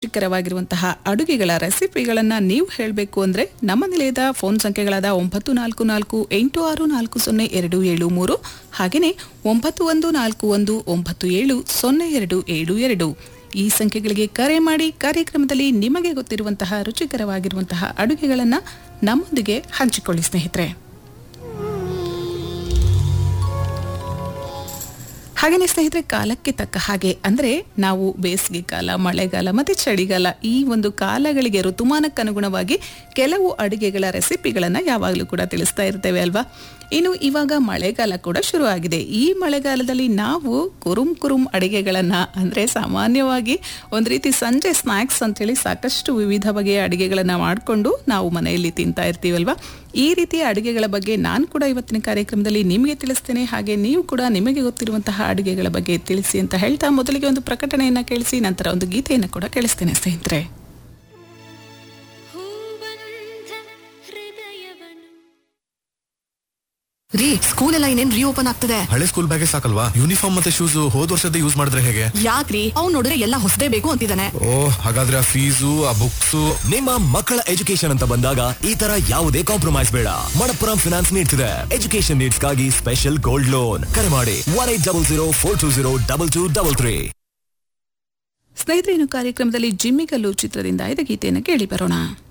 ರುಚಿಕರವಾಗಿರುವಂತಹ ಅಡುಗೆಗಳ ರೆಸಿಪಿಗಳನ್ನು ನೀವು ಹೇಳಬೇಕು ಅಂದರೆ ನಮ್ಮ ನಿಲಯದ ಫೋನ್ ಸಂಖ್ಯೆಗಳಾದ ಒಂಬತ್ತು ನಾಲ್ಕು ನಾಲ್ಕು ಎಂಟು ಆರು ನಾಲ್ಕು ಸೊನ್ನೆ ಎರಡು ಏಳು ಮೂರು ಹಾಗೆಯೇ ಒಂಬತ್ತು ಒಂದು ನಾಲ್ಕು ಒಂದು ಒಂಬತ್ತು ಏಳು ಸೊನ್ನೆ ಎರಡು ಏಳು ಎರಡು ಈ ಸಂಖ್ಯೆಗಳಿಗೆ ಕರೆ ಮಾಡಿ ಕಾರ್ಯಕ್ರಮದಲ್ಲಿ ನಿಮಗೆ ಗೊತ್ತಿರುವಂತಹ ರುಚಿಕರವಾಗಿರುವಂತಹ ಅಡುಗೆಗಳನ್ನು ನಮ್ಮೊಂದಿಗೆ ಹಂಚಿಕೊಳ್ಳಿ ಸ್ನೇಹಿತರೆ ಹಾಗೆಯೇ ಸ್ನೇಹಿತರೆ ಕಾಲಕ್ಕೆ ತಕ್ಕ ಹಾಗೆ ಅಂದರೆ ನಾವು ಬೇಸಿಗೆ ಕಾಲ ಮಳೆಗಾಲ ಮತ್ತು ಚಳಿಗಾಲ ಈ ಒಂದು ಕಾಲಗಳಿಗೆ ಋತುಮಾನಕ್ಕನುಗುಣವಾಗಿ ಕೆಲವು ಅಡುಗೆಗಳ ರೆಸಿಪಿಗಳನ್ನು ಯಾವಾಗಲೂ ಕೂಡ ತಿಳಿಸ್ತಾ ಇರ್ತೇವೆ ಅಲ್ವಾ ಇನ್ನು ಇವಾಗ ಮಳೆಗಾಲ ಕೂಡ ಶುರುವಾಗಿದೆ ಈ ಮಳೆಗಾಲದಲ್ಲಿ ನಾವು ಕುರುಮ್ ಕುರುಮ್ ಅಡುಗೆಗಳನ್ನು ಅಂದರೆ ಸಾಮಾನ್ಯವಾಗಿ ಒಂದು ರೀತಿ ಸಂಜೆ ಸ್ನ್ಯಾಕ್ಸ್ ಅಂತೇಳಿ ಸಾಕಷ್ಟು ವಿವಿಧ ಬಗೆಯ ಅಡುಗೆಗಳನ್ನು ಮಾಡಿಕೊಂಡು ನಾವು ಮನೆಯಲ್ಲಿ ತಿಂತಾ ಇರ್ತೀವಲ್ವಾ ಈ ರೀತಿಯ ಅಡುಗೆಗಳ ಬಗ್ಗೆ ನಾನು ಕೂಡ ಇವತ್ತಿನ ಕಾರ್ಯಕ್ರಮದಲ್ಲಿ ನಿಮಗೆ ತಿಳಿಸ್ತೇನೆ ಹಾಗೆ ನೀವು ಕೂಡ ನಿಮಗೆ ಗೊತ್ತಿರುವಂತಹ ಅಡುಗೆಗಳ ಬಗ್ಗೆ ತಿಳಿಸಿ ಅಂತ ಹೇಳ್ತಾ ಮೊದಲಿಗೆ ಒಂದು ಪ್ರಕಟಣೆಯನ್ನು ಕೇಳಿಸಿ ನಂತರ ಒಂದು ಗೀತೆಯನ್ನು ಕೂಡ ಕೇಳಿಸ್ತೇನೆ ಸ್ನೇಹಿತರೆ ಹೂವಂತ ಹೃದಯವನ್ನು ರೀ ಸ್ಕೂಲ್ ಎಲ್ಲ ಇನ್ನೇನ್ ರೀಓಪನ್ ಆಗ್ತದೆ ಹಳೆ ಸ್ಕೂಲ್ ಬ್ಯಾಗೆ ಸಾಕಲ್ವಾ ಯೂನಿಫಾರ್ಮ್ ಮತ್ತೆ ಶೂಸ್ ಹೋದ್ ವರ್ಷದ ಯೂಸ್ ಮಾಡಿದ್ರೆ ಹೇಗೆ ಯಾಕ್ರಿ ಅವ್ನ್ ನೋಡಿದ್ರೆ ಎಲ್ಲ ಹೊಸದೇ ಬೇಕು ಅಂತಿದ್ದಾನೆ ಓ ಹಾಗಾದ್ರೆ ಆ ಫೀಸು ಆ ಬುಕ್ಸ್ ನಿಮ್ಮ ಮಕ್ಕಳ ಎಜುಕೇಶನ್ ಅಂತ ಬಂದಾಗ ಈ ತರ ಯಾವುದೇ ಕಾಂಪ್ರಮೈಸ್ ಬೇಡ ಮಣಪ್ಪುರಂ ಫಿನಾನ್ಸ್ ನೀಡ್ತಿದೆ ಎಜುಕೇಶನ್ ನೀಡ್ಸ್ ಗಾಗಿ ಸ್ಪೆಷಲ್ ಗೋಲ್ಡ್ ಲೋನ್ ಕರೆ ಮಾಡಿ one eight double zero four two zero double two double three ಸ್ನೇಹಿತರೆ ಇನ್ನು ಕಾರ್ಯಕ್ರಮದಲ್ಲಿ ಜಿಮ್ಮಿಗಲ್ಲು ಚಿತ್ರದಿಂದ ಆಯ್ದ ಗೀತೆಯನ್ನು ಕೇಳಿ ಬರೋಣ